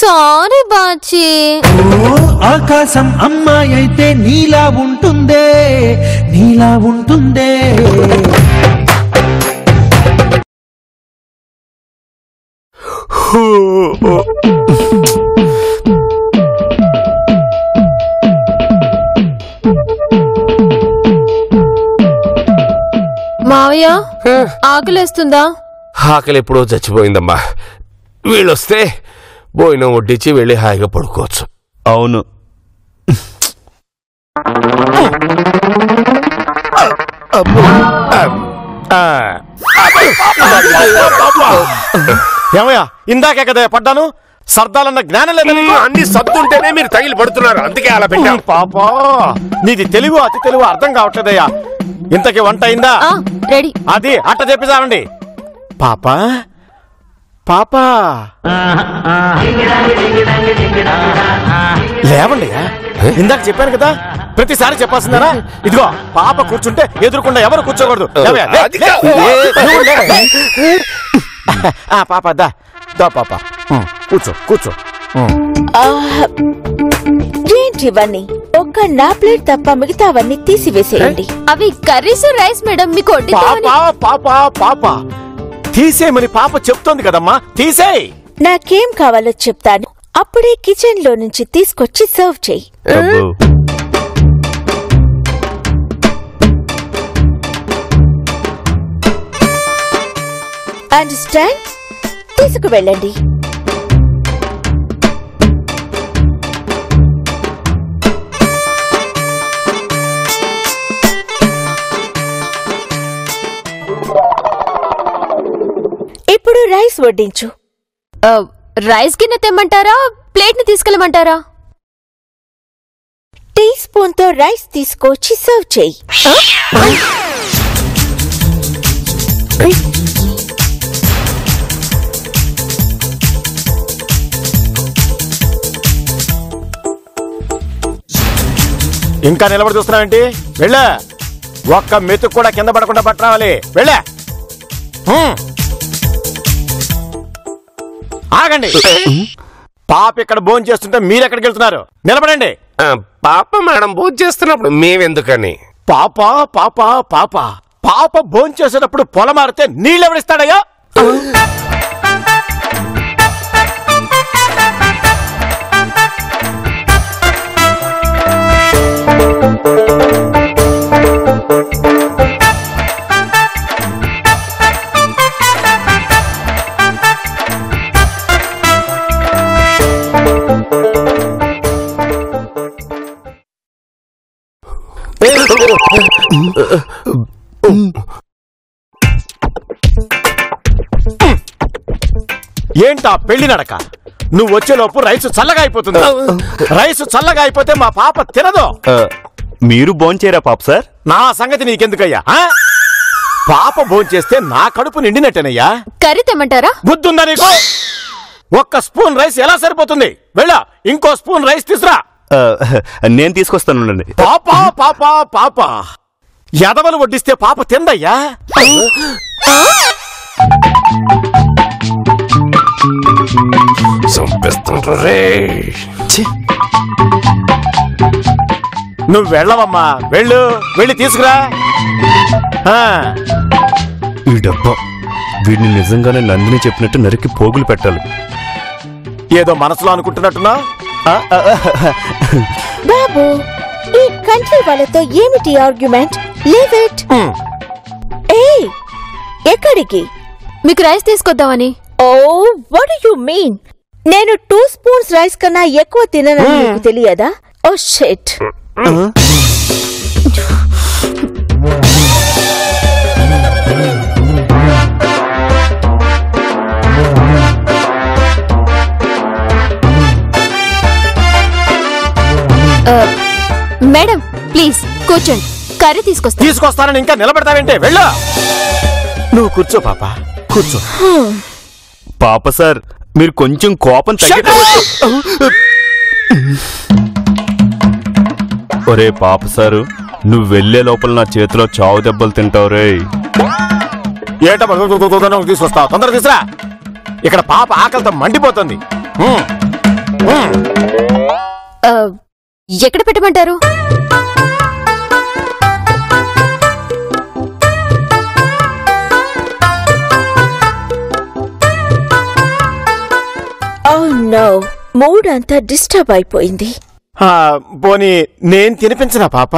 Sorry Bachi ఓ ఆకాశం అమ్మాయి అయితే నీలా ఉంటుందే నీలా ఉంటుందే మావయ్య ఆకలేస్తుందా ఆకలి ఎప్పుడో చచ్చిపోయిందమ్మా వీళ్ళొస్తే భోజనం వడ్డించి వెళ్ళి హాయిగా పడుకోవచ్చు అవును ఏమయ్యా ఇందాకే కదా పడ్డాను సర్దాలన్న జ్ఞానం లేదా నీకు? అన్ని సత్తుంటేనే మీరు తగిలి పడుతున్నారు అందుకే అలా పెట్టాం పాపా నీది తెలుగు అతి తెలుగు అర్థం కావట్లేదయ్యా ఇంతకి వంట అయిందా ఆ రెడీ అది అట్ట చెప్పిసారండి పాప పాప లేవండి ఇందాక చెప్పాను కదా ప్రతిసారి చెప్పాల్సిందేనా ఇదిగో పాప కూర్చుంటే ఎదురుకుండా ఎవరు కూర్చోకూడదు లేవయ్యా, లే, అది లే, కాదు. లే, నువ్వు లే. ఆ, పాప దా దా పాప ఉం, కూర్చో కూర్చో ఉం. ఏంటి ఇవన్నీ ఒక్క నా ప్లేట్ తప్ప మిగతావన్నీ తీసివేసేయండి అవి కర్రీస్ రైస్ మేడం మీకు వడ్డిద్దామని పాప పాప పాప తీసేయమని పాప చెప్తోంది కదమ్మా తీసేయ్ నాకేం కావాలో చెప్తాను అప్పుడే కిచెన్ లో నుంచి తీసుకొచ్చి సర్వ్ చేయి అబ్బో. అండర్స్టాండ్ తీసుకువెళ్ళండి ఇప్పుడు రైస్ వడ్డించు ఆ, రైస్ గిన్నె తెమ్మంటారా ప్లేట్ ని తీసుకెళ్ళమంటారా టీ స్పూన్ తో రైస్ తీసుకొచ్చి సర్వ్ చేయి ఇంకా నిలబడి చూస్తున్నావేంటి వెళ్ళా ఒక్క మెతుకు కూడా కింద పడకుండా పట్టరావాలి వెళ్ళా హ్మ్. ఆగండి పాప ఇక్కడ భోజనం చేస్తుంటే మీరు ఎక్కడికి వెళ్తున్నారు నిలబడండి ఆ, పాప మేడం భోజనం చేస్తున్నప్పుడు మేమెందుకని పాప పాప పాప పాప భోజనం చేసేటప్పుడు పొలమారితే నీళ్ళు ఎవరిస్తాడయ్యా ఏంటా పెళ్లి నడక నువ్వు వచ్చేలోపు రైసు చల్లగా అయిపోతుంది రైసు చల్లగా అయిపోతే మా పాప తినదు ఆ, మీరు భోంచేరా పాప సార్ నా సంగతి నీకెందుకయ్యా ఆ? పాప భోంచేస్తే నా కడుపు నిండినట్టేనయ్యా కర్రీ తెమ్మంటారా బుద్ధుందా నీకు ఒక్క స్పూన్ రైస్ ఎలా సరిపోతుంది వెళ్ళా ఇంకో స్పూన్ రైస్ తీసురా ఆ, నేను తీసుకొస్తాను ఉండండి. పాప పాప పాప ఎదవలు వడ్డిస్తే పాప తిందయ్యా చంపేస్తుంటారే నువ్వు వెళ్ళవమ్మా వెళ్ళు వెళ్ళి తీసుకురా ఆ, ఈ డబ్బా వీడిని నిజంగానే నందిని చెప్పినట్టు నరికి పోగులు పెట్టాలి ఏదో మనసులో అనుకుంటున్నట్టున్నా ఆ, ఆ, ఆ, బాబు ఈ కంట్రీ వాళ్ళతో ఏమిటి ఆర్గ్యుమెంట్ లీవ్ ఇట్ హ్మ్. ఏయ్ ఎక్కడికి మీకు రైస్ తీసుకొద్దామని ఓ వాట్ యు మీన్ నేను టూ స్పూన్స్ రైస్ కన్నా ఎక్కువ తిననని నీకు తెలియదా ఓ షెట్ ఆ, మేడం ప్లీజ్ కూర్చోండి కర్రీ తీసుకొస్తా తీసుకొస్తానని ఇంకా నిలబెడతావేంటే వెళ్ళు నువ్వు కూర్చో పాప కూర్చో పాప సార్ మీరు కొంచెం కోపం తగ్గి ఒరే పాప సారు నువ్వు వెళ్లే లోపల నా చేతిలో చావు దెబ్బలు తింటావు రే ఏట తీసుకొస్తావు తొందరగా తీసురా ఇక్కడ పాప ఆకలితో మండిపోతుంది హ్మ్. ఆ, ఎక్కడ పెట్టమంటారు ఓ నో మూడ్ అంతా డిస్టర్బ్ అయిపోయింది ఆ, పోనీ నేను తినిపించనా పాప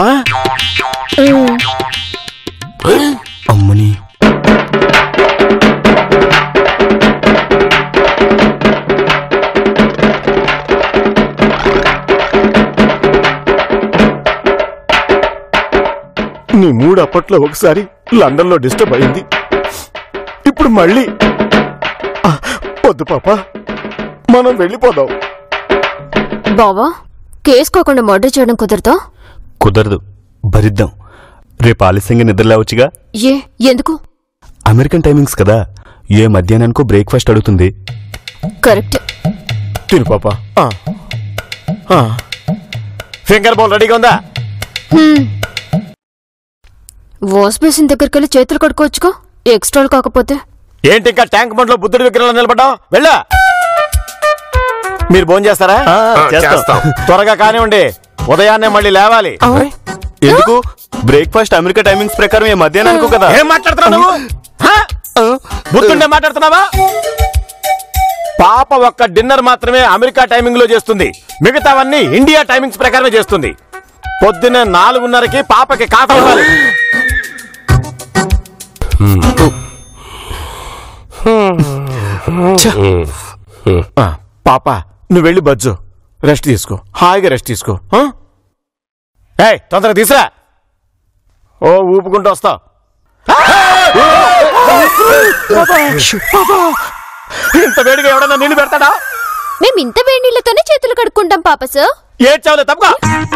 అమ్మని నీ మూడు అప్పట్లో ఒకసారి లండన్ లో డిస్టర్బ్ అయింది ఇప్పుడు మళ్ళీ ఆ, వద్దు పాప మనం వెళ్ళిపోదాం బావా కేసుకోకుండా మర్డర్ చేయడం కుదరదా కుదరదు భరిద్దాం రేపు ఆలస్యంగా నిద్ర లేవచ్చుగా ఏ ఎందుకు అమెరికన్ టైమింగ్స్ కదా ఏ మధ్యాహ్నానికో బ్రేక్ఫాస్ట్ అడుగుతుంది కరెక్ట్ తిను పాప ఆ. ఆ. ఫింగర్ బౌల్ రెడీగా ఉందా వాష్ బేసిన్ దగ్గరికి వెళ్ళి చేతులు కడుక్కోవచ్చుగా ఎక్స్ట్రాలు కాకపోతే ఏంటి ఇంకా ట్యాంక్ బండ్ లో బుద్ధుడి విగ్రహంలో నిలబడ్డావు వెళ్ళా మీరు భోజనం చేస్తారా ఆ, చేస్తాం. చేస్తాం. త్వరగా కానివ్వండి ఉదయాన్నే మళ్ళీ లేవాలి ఎందుకు బ్రేక్ఫాస్ట్ అమెరికా టైమింగ్స్ ప్రకారం ఏ మధ్యాహ్నానికో కదా ఏం మాట్లాడుతున్నావు నువ్వు హా? బుద్ధుండే మాట్లాడుతున్నావా పాప ఒక్క డిన్నర్ మాత్రమే అమెరికా టైమింగ్ లో చేస్తుంది మిగతావన్నీ ఇండియా టైమింగ్స్ ప్రకారమే చేస్తుంది పొద్దున్నే నాలుగున్నరకి పాపకి కాఫీ ఇవ్వాలి ఆ, పాప నువ్వు వెళ్ళి బజ్జు రెస్ట్ తీసుకో హాయిగా రెస్ట్ తీసుకో ఆ? ఏయ్ తొందరగా తీసురా ఓ ఊపుకుంటూ వస్తావు ఇంత వేడిగా ఎవడన్నా నీళ్లు పెడతాడా మేము ఇంత వేడి నీళ్ళతోనే చేతులు కడుక్కుంటాం పాప సార్ ఏడ్చావులే తప్పగా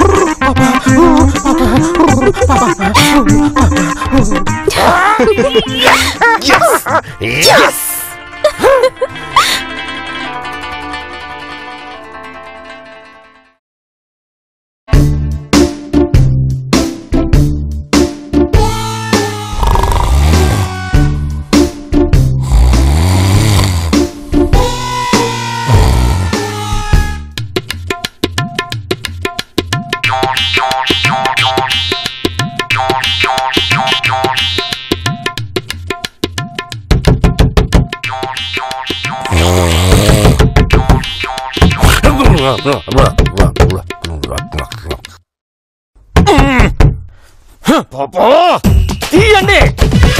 తీయండి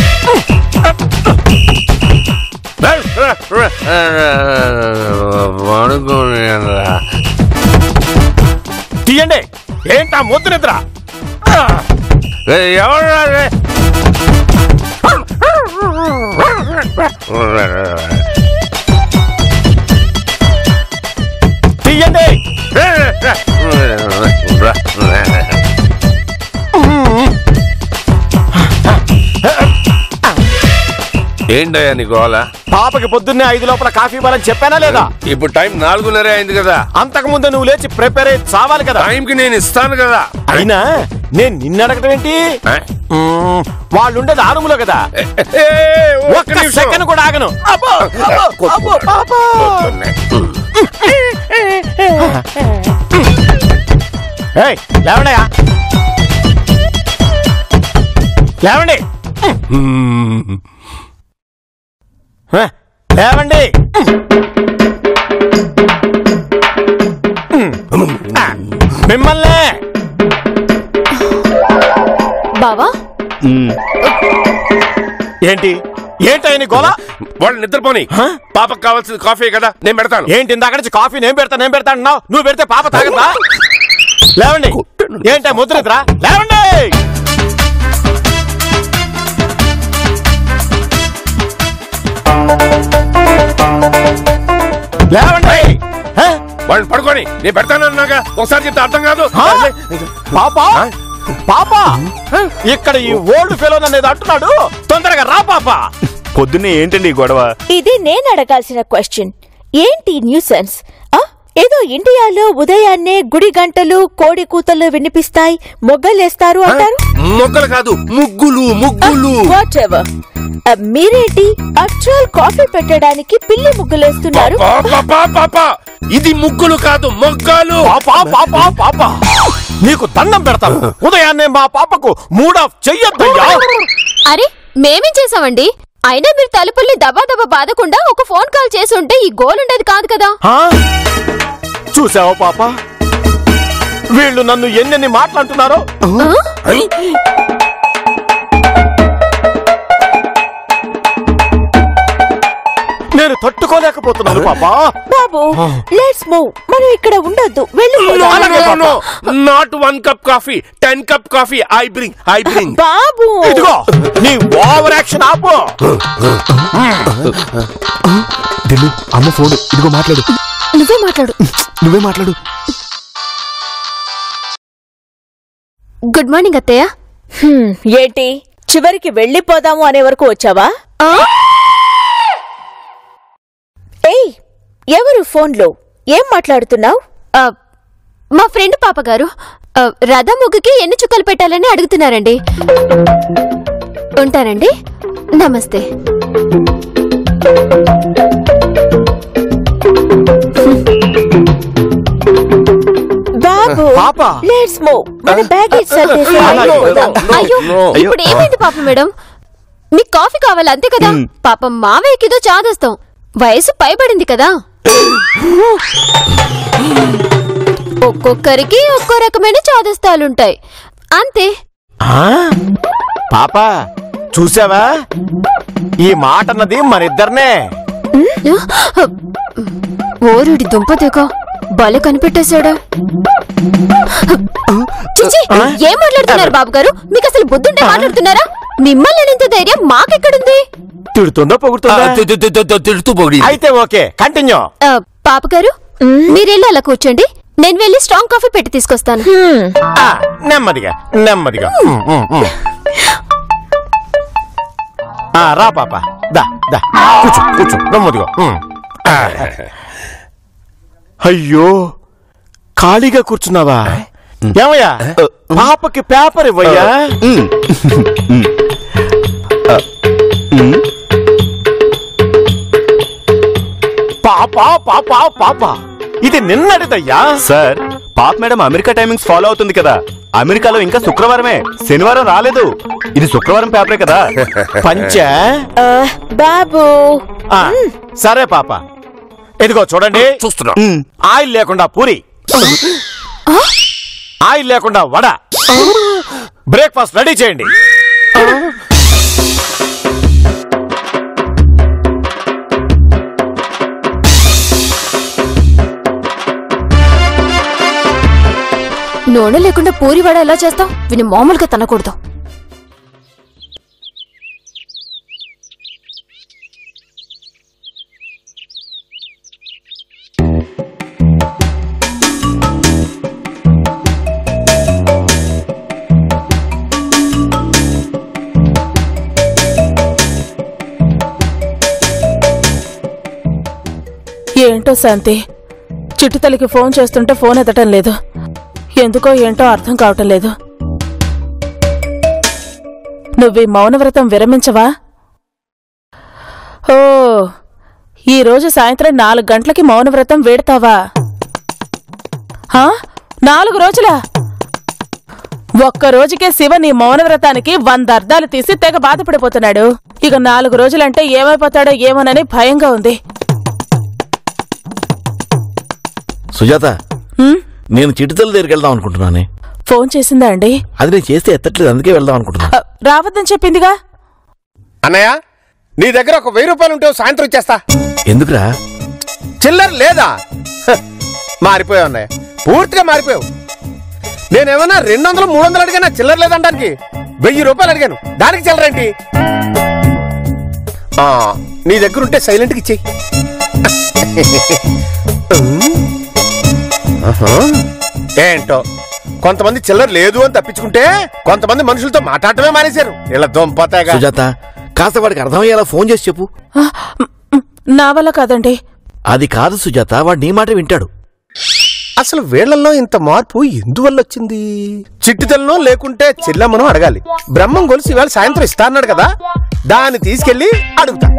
తీయండి ఏంటా మొద్దు నిద్ర ఎవరు తీయండి ఏంటయ్యా నీ గోల పాపకి పొద్దున్నే ఐదు లోపల కాఫీ ఇవ్వాలని చెప్పానా లేదా ఇప్పుడు టైం నాలుగున్నరే అయింది కదా అంతకు ముందు నువ్వు లేచి ప్రిపేర్ అయ్యి చావాలి కదా టైంకి నేను ఇస్తాను కదా అయినా నేను నిన్ను అడగడం ఏంటి ఏ? మ్మ్, వాళ్ళు ఉండేది ఆ రూములో కదా ఏ, ఒక్క ఒక్క నిమిషం. సెకండ్ కూడా ఆగను అబ్బో, అబ్బో, అబ్బో, అబ్బో. పొద్దున్నే. ఏయ్, లేవండయ్యా లేవండి మ్మ్. హ, లేవండి ఆ, మిమ్మల్నే బావా మ్మ్. ఏంటి ఏంటి గోల వాళ్ళు నిద్రపోని హ? పాపకు కావాల్సింది కాఫీ కదా నేను పెడతాను ఏంటి ఇందాక నుంచి కాఫీ నేను పెడతా నేను పెడతా అన్నావు నువ్వు పెడితే పాప తాగదా లేవండి ఏంటి ముద్రద్రా లేవండి లేవండి హ? వాళ్ళని పడుకొని నేను పెడతాను అన్నాగా ఒకసారి చెప్తే అర్థం కాదు హ? పాప పాప ఇక్కడ ఈ ఓల్డ్ ఫెలో అనేది అంటున్నాడు తొందరగా రా పాప పొద్దున్నే ఏంటండి ఈ గొడవ ఇది నేను అడగాల్సిన క్వశ్చన్ ఏంటి న్యూసెన్స్ ఆ ఏదో ఇండియాలో ఉదయాన్నే గుడి గంటలు కోడి కూతలు వినిపిస్తాయి మొగ్గలేస్తారు అంటారు మొగ్గలు కాదు ముగ్గులు ముగ్గులు వాట్ ఎవర్ ఆ, మీరేంటి అట్రాల్ కాఫీ పెట్టడానికి పిల్లి ముగ్గులేస్తున్నారు పాపా, పాపా, పాపా, ఇది ముగ్గులు కాదు మొగ్గాలు పాపా పాపా పాపా నీకు దండం పెడతాను ఉదయాన్నే మా పాపకు మూడాఫ్ చెయ్యొద్దయ్యా అరే మేమేం చేసామండి అయినా మీరు తలుపుల్ని దబా దబా బాదకుండా ఒక ఫోన్ కాల్ చేసి ఉంటే ఈ గోల్ ఉండేది కాదు కదా ఆ? చూసావా పాప వీళ్ళు నన్ను ఎన్నెన్ని మాట్లాడుతున్నారో నేను తట్టుకోలేకపోతున్నాను పాపా బాబు లెట్స్ మూవ్ మనం ఇక్కడ ఉండొద్దు వెళ్ళిపోదాం not one cup coffee ten cup coffee I bring I bring బాబు ఇదిగో నీ ఓవర్ యాక్షన్ ఆపు దిల్లు అమ్మ ఫోన్ ఇదిగో మాట్లాడు నువ్వే మాట్లాడు నువ్వే మాట్లాడు గుడ్ మార్నింగ్ అత్తయ్య హ్మ్, ఏంటి చివరికి వెళ్ళిపోదాము అనే వరకు వచ్చావా ఆ? ఏయ్ ఎవరు ఫోన్లో ఏం మాట్లాడుతున్నావు ఆ, మా ఫ్రెండ్ పాప గారు ఆ, రథ ముగ్గుకి ఎన్ని చుక్కలు పెట్టాలని అడుగుతున్నారండి ఉంటానండి నమస్తే బాబు పాప. లెట్స్ మూవ్ మన బ్యాగేజ్ సర్దేసి అలాగే. వెళ్ళిపోదాం. అయ్యో ఇప్పుడు ఏమైంది పాప మేడం మీకు కాఫీ కావాలి అంతే కదా పాపం మావయ్యకిదో చాదస్తాం వయసు పైబడింది కదా ఒక్కొక్కరికి ఒక్కో రకమైన చాదస్తాలుంటాయి అంతే ఆ? పాప చూసావా ఈ మాట అన్నది మనిద్దరినే ఓరుడి దుంపదేగా భలే కనిపెట్టేశాడా చిచి ఏం మాట్లాడుతున్నారు బాబు గారు మీకు అసలు బుద్ధుంటే మాట్లాడుతున్నారా మిమ్మల్ని లేనంత ధైర్యం మాకెక్కడుంది తిడుతుందో పొగుడుతుందా తిడుతూ పొగిడి అయితే ఓకే కంటిన్యూ ఆ, పాప గారు మీరెళ్ళి అలా కూర్చోండి నేను వెళ్ళి స్ట్రాంగ్ కాఫీ పెట్టి తీసుకొస్తాను హ్మ్, ఆ, నెమ్మదిగా నెమ్మదిగా ఉమ్, ఉమ్, ఉమ్. ఆ, రా పాప దా దా కూర్చో కూర్చో నెమ్మదిగా ఉమ్. ఆ. అయ్యో ఖాళీగా కూర్చున్నావా ఏమయ్యా పాపకి పేపర్ ఇవ్వయ్యా పాప పాప పాప ఇది నిన్నటిదయ్యా సార్ పాప మేడం అమెరికా టైమింగ్స్ ఫాలో అవుతుంది కదా అమెరికాలో ఇంకా శుక్రవారమే శనివారం రాలేదు ఇది శుక్రవారం పేపరే కదా పంచా ఆ, బాబు ఆ, సరే పాప ఇదిగో చూడండి చూస్తున్నా ఆయిల్ లేకుండా పూరి ఆయిల్ లేకుండా వడ బ్రేక్ఫాస్ట్ రెడీ చేయండి నూనె లేకుండా పూరి వడ ఎలా చేస్తావు విని మామూలుగా తినకూడదు ఏంటో శాంతి చిట్టుతల్లికి ఫోన్ చేస్తుంటే ఫోన్ ఎత్తటం లేదు ఎందుకో ఏంటో అర్థం కావటం లేదు నువ్వు ఈ మౌనవ్రతం విరమించవా ఓ ఈ రోజు సాయంత్రం నాలుగు గంటలకి మౌనవ్రతం వేడతావా హా? నాలుగు రోజులా ఒక్క రోజుకే శివ నీ మౌనవ్రతానికి వంద అర్థాలు తీసి తెగ బాధపడిపోతున్నాడు ఇక నాలుగు రోజులంటే ఏమైపోతాడో ఏమోనని భయంగా ఉంది సుజాత హ్మ్? నేను చిటితల దగ్గరికి వెళ్దాం అనుకుంటున్నానే ఫోన్ చేసిందా అండి అది నేను చేస్తే ఎత్తట్లేదు అందుకే వెళ్దాం అనుకుంటున్నా అ, రావద్దని చెప్పిందిగా అన్నయ్య నీ దగ్గర ఒక వెయ్యి రూపాయలు ఉంటే ఓ సాయంత్రం ఇచ్చేస్తా ఎందుకురా చిల్లర లేదా హ, మారిపోయావు అన్నయ్య పూర్తిగా మారిపోయావు నేనేమన్నా రెండు వందలు మూడు వందలు అడిగానా చిల్లర లేదంటానికి వెయ్యి రూపాయలు అడిగాను దానికి చిల్లరేంటి ఆ, నీ దగ్గర ఉంటే సైలెంట్కి ఇచ్చేయి ఆహా. ఏంటో కొంతమంది చిల్లర లేదు అని తప్పించుకుంటే కొంతమంది మనుషులతో మాట్లాడటమే మానేశారు ఇలా దొంపతాగా సుజాత కాస్త వాడికి అర్థమయ్యేలా ఫోన్ చేసి చెప్పు ఆ, మ్, మ్, నా వల్ల కాదండి అది కాదు సుజాత వాడు నీ మాట వింటాడు అసలు వీళ్లలో ఇంత మార్పు ఎందువల్ల వచ్చింది చిట్టితల్లో లేకుంటే చెల్లమ్మను అడగాలి బ్రహ్మం గొలుసు ఇవాళ సాయంత్రం ఇస్తా అన్నాడు కదా దాన్ని తీసుకెళ్ళి అడుగుతా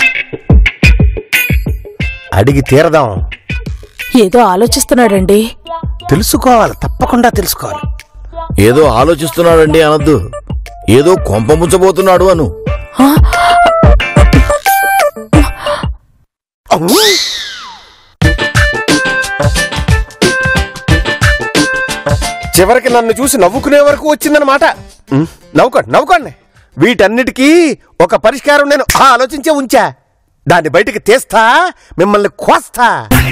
అడిగి తీరదాం ఏదో ఆలోచిస్తున్నాడండి తెలుసుకోవాలి తప్పకుండా తెలుసుకోవాలి ఏదో ఆలోచిస్తున్నాడండి అనొద్దు ఏదో కొంప ముంచబోతున్నాడు అను చివరికి నన్ను చూసి నవ్వుకునే వరకు వచ్చిందనమాట నవ్వుకోండి నవ్వుకోండి వీటన్నిటికీ ఒక పరిష్కారం నేను ఆలోచించే ఉంచా దాన్ని బయటికి తీస్తా మిమ్మల్ని కోస్తా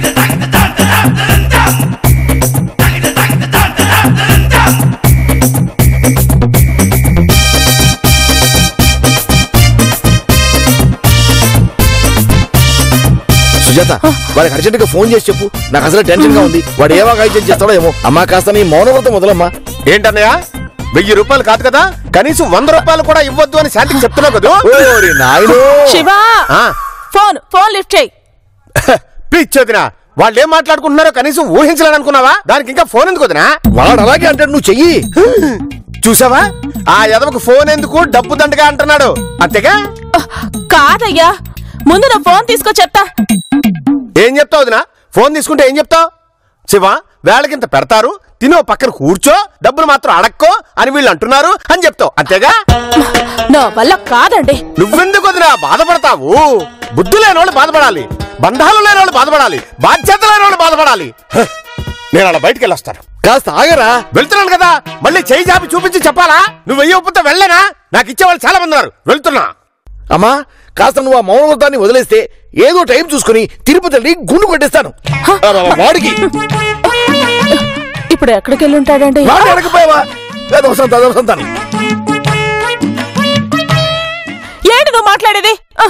సుజాత వాడికి అర్జెంట్ గా ఫోన్ చేసి చెప్పు నాకు అసలు టెన్షన్ గా ఉంది వాడు ఏవో కాయితం చేస్తాడో ఏమో అమ్మా కాస్త నీ మౌనవ్రతం మొదలమ్మా ఏంటన్నయ్య వెయ్యి రూపాయలు కాదు కదా కనీసం వంద రూపాయలు కూడా ఇవ్వద్దు అని శాంతికి చెప్తున్నావు కదా ఓరి నాయనో శివా ఆ, ఫోన్ ఫోన్ లిఫ్ట్ చేయి పిచ్చి వదినా వాళ్ళు ఏం మాట్లాడుకుంటున్నారో కనీసం ఊహించలేననుకున్నావా దానికి ఇంకా ఫోన్ ఎందుకు వదినా వాడు అలాగే అంటాడు నువ్వు చెయ్యి చూసావా ఆ ఎదవకు ఫోన్ ఎందుకు డబ్బు దండగా అంటున్నాడు అంతేగా కాదయ్యా ముందు నా ఫోన్ తీసుకో చెప్తా ఏం చెప్తావు వదినా ఫోన్ తీసుకుంటే ఏం చెప్తావు శివ వేళకింత పెడతారు తినో పక్కన కూర్చో డబ్బులు మాత్రం అడక్కో అని వీళ్ళు అంటున్నారు అని చెప్తావు అంతేగా నా వల్ల కాదండి నువ్వెందుకు వదినా బాధపడతావు బుద్ధి లేని వాళ్ళు బాధపడాలి బంధాలు లేని వాళ్ళు బాధపడాలి బాధ్యత లేని వాళ్ళు బాధపడాలి హ, నేను అలా బయటికి వెళ్ళొస్తాను కాస్త ఆగరా వెళ్తున్నాను కదా మళ్ళీ చేయి జాపి చూపించి చెప్పాలా నువ్వు వెయ్యి ఒప్పుతో వెళ్ళేనా నాకు ఇచ్చేవాళ్ళు చాలా మంది ఉన్నారు వెళ్తున్నా అమ్మా కాస్త నువ్వు ఆ మౌనవ్రతాన్ని వదిలేస్తే ఏదో టైం చూసుకుని తిరుపతి వెళ్ళి గుండు కొట్టేస్తాను ఆ, వాడికి ఇప్పుడు ఎక్కడికి వెళ్ళి ఉంటాడండి వాడు అడగపోయావా తదవసరం తదవసరం తాను ఏంటి నువ్వు మాట్లాడేది ఆ,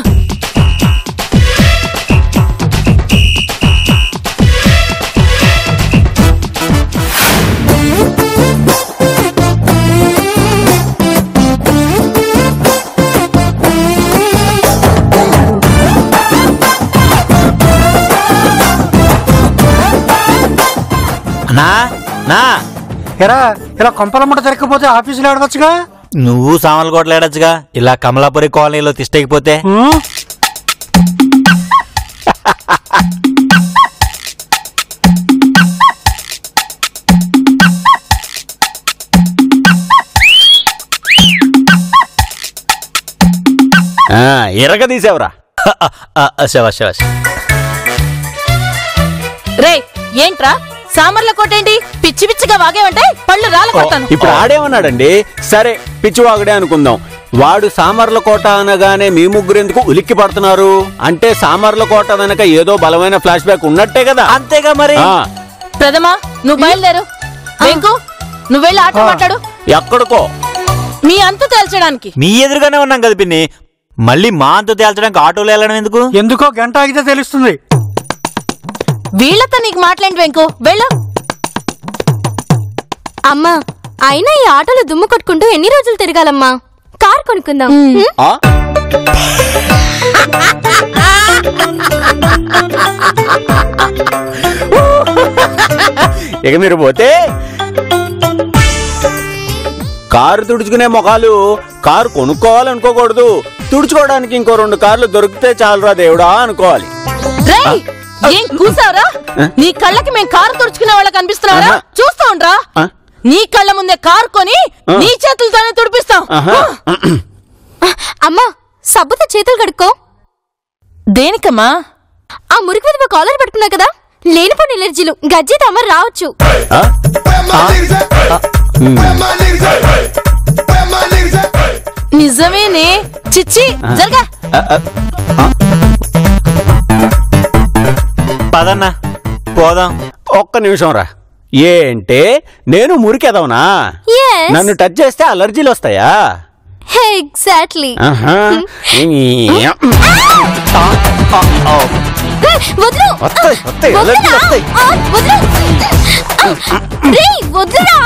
నా నా ఎరా ఇలా కొంపలమ్మట జరగకపోతే ఆఫీసులో అడగచ్చుగా నువ్వు సామలకోటలు ఏడొచ్చుగా ఇలా కమలాపురి కాలనీలో తిష్టకపోతే ఎరగ తీసావురా శవాష్ శవాష్ రే ఏంట్రా సామర్ల కొట్టేంటి పిచ్చి పిచ్చిగా వాగేవంటే పళ్ళు రాళ్ళ కొడతాను ఇప్పుడు ఆడేమన్నాడండి సరే పిచ్చివాగుడే అనుకుందాం వాడు సామర్ల కోట అనగానే మీ ముగ్గురు ఎందుకు ఉలిక్కి పడుతున్నారు అంటే సామర్ల కోట వెనక ఏదో బలమైన ఫ్లాష్ బ్యాక్ ఉన్నట్టే కదా అంతేగా మరి ఆ, ప్రథమా నువ్వు బయలుదేరు వెంకు నువ్వు వెళ్ళి ఆట మాట్లాడు ఎక్కడికో మీ అంతు తేల్చడానికి మీ ఎదురుగానే ఉన్నాం కదా పిన్ని మళ్ళీ మా అంత తేల్చడానికి ఆటోలో వెళ్ళడం ఎందుకు ఎందుకో గంట ఆగితే తెలుస్తుంది వీళ్ళతో నీకు మాట్లాడి వెంకు వెళ్ళు అమ్మా అయినా ఈ ఆటోలో దుమ్ము కొట్టుకుంటూ ఎన్ని రోజులు తిరగాలమ్మా కార్ కొనుక్కుందాం హ్మ్? ఆ? ఇక మీరు పోతే కారు తుడుచుకునే మొఖాలు కారు కొనుక్కోవాలనుకోకూడదు తుడుచుకోవడానికి ఇంకో రెండు కార్లు దొరికితే చాలురా దేవుడా అనుకోవాలి రేయ్ ఏం కూసావరా నీ కళ్ళకి మేము కారు తుడుచుకునే వాళ్ళకి కనిపిస్తున్నారా ఆహా. చూస్తూ ఉండరా ఆ? నీ కళ్ళ ముందే కారు కొని నీ చేతులతోనే తుడిపిస్తాం ఆహా. అమ్మా సబ్బుతో చేతులు కడుక్కో దేనికమ్మా ఆ మురికి మీద కాలర్ పట్టుకున్నా కదా లేనిపోని ఎలర్జీలు గజ్జి తమ రావచ్చు ఆ? నిజమేనే చిచ్చి జరగా ఆ, ఆ, ఆ. పదన్నా పోదాం ఒక్క నిమిషం రా ఏంటే నేను మురికెదవనా Yes. నన్ను టచ్ చేస్తే అలర్జీలు వస్తాయా ఎగ్జాక్ట్లీ ఆహా. వదిలు వస్తాయి, వస్తాయి, వదిలురా. అలర్జీలు వస్తాయి. ఆ, వదిలు. రేయ్, వదిలురా.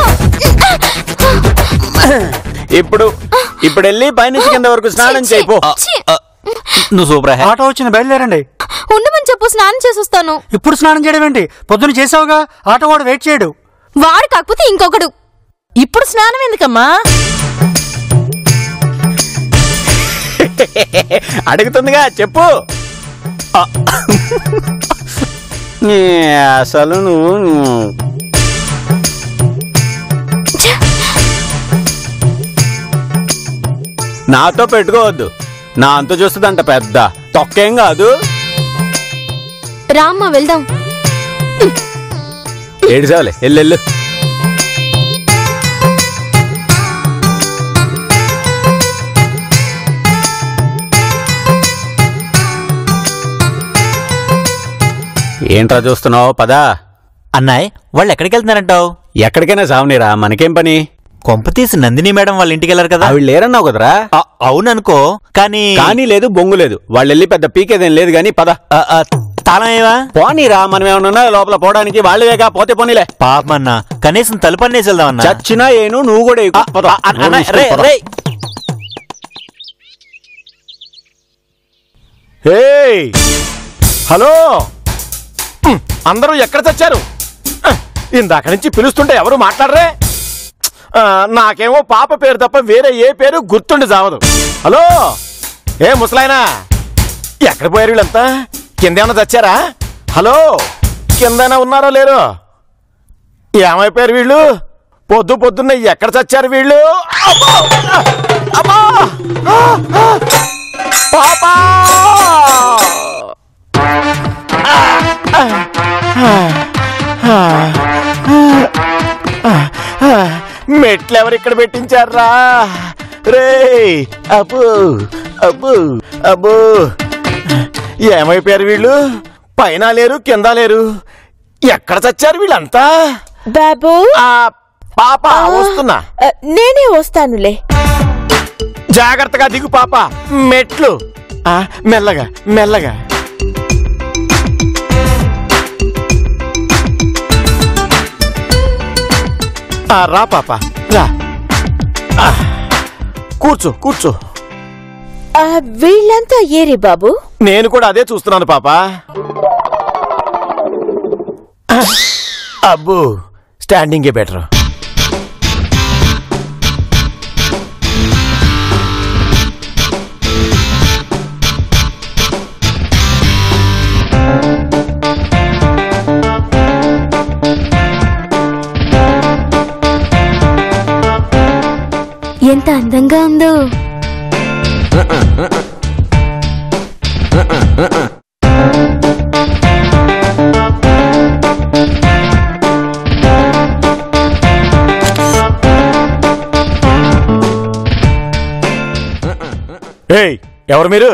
ఇప్పుడు ఇప్పుడు వెళ్ళి పైనుంచి కింద వరకు స్నానం ఛీ, చేయిపో ఛీ. నువ్వు సూపర్ హే ఆటో వచ్చింది బయలుదేరండి ఉండమని చెప్పు స్నానం చేసి వస్తాను ఇప్పుడు స్నానం చేయడం ఏంటి పొద్దున చేసావుగా ఆటో వాడు వెయిట్ చేయడు వాడు కాకపోతే ఇంకొకడు ఇప్పుడు స్నానం ఎందుకమ్మా అడుగుతుందిగా చెప్పు ఆ. నీ అసలు నువ్వు నువ్వు- నాతో పెట్టుకోవద్దు నా అంత చూస్తుందంట పెద్ద తొక్కేం కాదు రామ్మా వెళ్దాం ఏడిసావులే ఎల్లెళ్ళు ఏంట్రా చూస్తున్నావు పదా అన్నాయ్ వాళ్ళు ఎక్కడికి వెళ్తున్నారంటావు ఎక్కడికైనా సావనీరా మనకేం పని కొంప తీసి నందిని మేడం వాళ్ళ ఇంటికి వెళ్ళారు కదా ఆవిడ లేరన్నావు కదరా ఆ, అవుననుకో కానీ కానీ లేదు బొంగు లేదు వాళ్ళు వెళ్ళి పెద్ద పీకేదేం లేదు కానీ పద ఆ, ఆ, తాళం ఏవా పోనీరా మనం ఏమన్నా లోపల పోవడానికి వాళ్ళేగా పోతే పోనీలే పాపమన్నా కనీసం తలుపు అన్నేసి వెళ్దామన్నా చచ్చినా ఏను నువ్వు కూడా ఎక్కు. పద. ఆ, అన్న, అన్న, రే, రే. హేయ్ హలో హ్మ్, అందరూ ఎక్కడ చచ్చారు ఆ, ఇందాక నుంచి పిలుస్తుంటే ఎవరు మాట్లాడరే ఆ, నాకేమో పాప పేరు తప్ప వేరే ఏ పేరు గుర్తుండి చావదు హలో ఏ ముసలాయనా ఎక్కడ పోయారు వీళ్ళంతా కిందేమన్నా చచ్చారా హలో కిందైనా ఉన్నారో లేరో ఏమైపోయారు వీళ్ళు పొద్దు పొద్దున్న ఎక్కడ చచ్చారు వీళ్ళు అబ్బో! అబ్బా! ఆ! ఆ! పాపా మెట్లు ఎవరు ఇక్కడ పెట్టించారా రే అబ్బు అబ్బు అబ్బు ఏమైపోయారు వీళ్ళు పైన లేరు కింద లేరు ఎక్కడ చచ్చారు వీళ్ళంతా బాబు ఆ పాప వస్తున్నా ఆ, నేనే వస్తానులే జాగ్రత్తగా దిగు పాప మెట్లు ఆ, మెల్లగా మెల్లగా ఆ, రా పాప రా ఆ, కూర్చో కూర్చో ఆ, వీళ్ళంతా ఏరి బాబు నేను కూడా అదే చూస్తున్నాను పాప ఆ, అబ్బో స్టాండింగే బెటర్ ఎంత అందంగా ఉందో ఏయ్ ఎవరు మీరు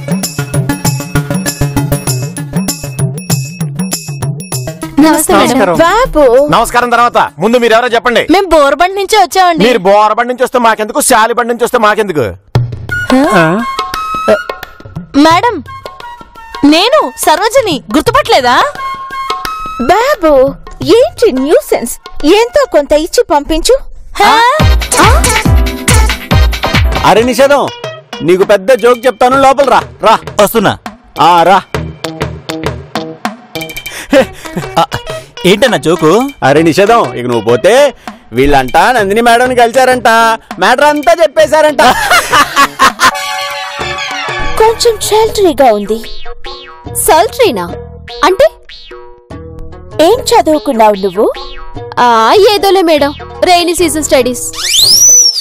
నమస్తే మేడం బాబు నమస్కారం తర్వాత ముందు మీరు ఎవరో చెప్పండి మేము బోర్బండ్ నుంచే వచ్చామండి మీరు బోరబండి నుంచి వస్తే మాకెందుకు శాలిబండి నుంచి వస్తే మాకెందుకు మేడం నేను సరోజని గుర్తుపట్టలేదా బాబు ఏంటి న్యూసెన్స్ ఎంతో కొంత ఇచ్చి పంపించు హా? అరే నిషేధం నీకు పెద్ద జోక్ చెప్తాను లోపల రా రా వస్తున్నా ఆ రా ఆ, ఏంటన్నా జోకు అరే నిషేధం ఇక నువ్వు పోతే వీళ్ళంట నందిని మేడం కలిశారంట మ్యాటర్ అంతా చెప్పేశారంట కొంచెం షెల్టరీగా ఉంది సల్ట్రీనా అంటే ఏం చదువుకున్నావు నువ్వు ఆ ఏదోలే మేడం రైనీ సీజన్ స్టడీస్